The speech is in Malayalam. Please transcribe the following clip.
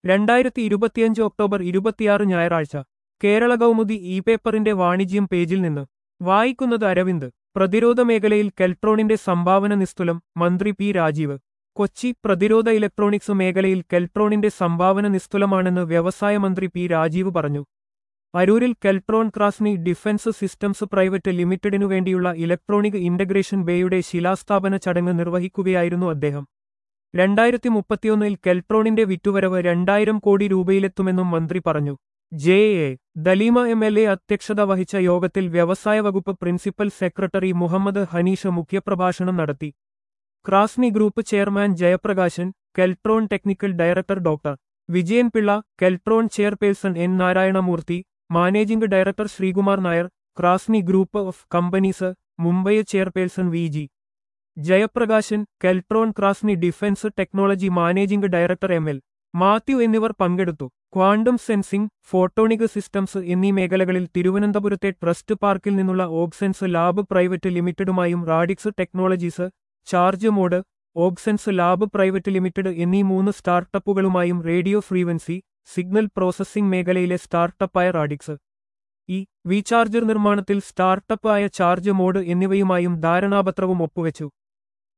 രണ്ടായിരത്തി ഇരുപത്തിയഞ്ച് ഒക്ടോബർ ഇരുപത്തിയാറ് ഞായറാഴ്ച കേരള കൗമുദി ഇ പേപ്പറിന്റെ വാണിജ്യം പേജിൽ നിന്ന് വായിക്കുന്നത് അരവിന്ദ് പ്രതിരോധ മേഖലയിൽ കെൽട്രോണിന്റെ സംഭാവന നിസ്തുലം മന്ത്രി പി രാജീവ് കൊച്ചി പ്രതിരോധ ഇലക്ട്രോണിക്സ് മേഖലയിൽ കെൽട്രോണിന്റെ സംഭാവന നിസ്തുലമാണെന്ന് വ്യവസായ മന്ത്രി പി രാജീവ് പറഞ്ഞു അരൂരിൽ Keltron Krasny defence systems private ലിമിറ്റഡിനു വേണ്ടിയുള്ള ഇലക്ട്രോണിക് ഇന്റഗ്രേഷൻ ബേയുടെ ശിലാസ്ഥാപന ചടങ്ങ് നിർവഹിക്കുകയായിരുന്നു അദ്ദേഹം രണ്ടായിരത്തി മുപ്പത്തിയൊന്നിൽ കെൽട്രോണിന്റെ വിറ്റുവരവ് രണ്ടായിരം കോടി രൂപയിലെത്തുമെന്നും മന്ത്രി പറഞ്ഞു J A Daleema M L A അധ്യക്ഷത വഹിച്ച യോഗത്തിൽ വ്യവസായ വകുപ്പ് പ്രിൻസിപ്പൽ സെക്രട്ടറി മുഹമ്മദ് ഹനീഷ് മുഖ്യപ്രഭാഷണം നടത്തി Krasny group chairman Jayaprakashan Keltron technical director doctor Vijayan Pillai Keltron chairperson N Narayanamoorthy managing director Sreekumar Nair Krasny group of companies Mumbai chairperson V G Jayaprakashan Keltron Krasny defence technology managing director M L Mathew എന്നിവർ പങ്കെടുത്തു ക്വാണ്ടം സെൻസിംഗ് ഫോട്ടോണിക് സിസ്റ്റംസ് എന്നീ മേഖലകളിൽ തിരുവനന്തപുരത്തെ ട്രസ്റ്റ് പാർക്കിൽ നിന്നുള്ള ഓബ്സെൻസ് ലാബ് പ്രൈവറ്റ് ലിമിറ്റഡുമായും Radix technologies charge mode Obsense lab private limited എന്നീ മൂന്ന് സ്റ്റാർട്ടപ്പുകളുമായും റേഡിയോ ഫ്രീക്വൻസി സിഗ്നൽ പ്രോസസ്സിംഗ് മേഖലയിലെ സ്റ്റാർട്ടപ്പായ റാഡിക്സ് ഈ വി ചാർജർ നിർമ്മാണത്തിൽ സ്റ്റാർട്ടപ്പ് ആയ ചാർജ് മോഡ് എന്നിവയുമായും ധാരണാപത്രവും ഒപ്പുവെച്ചു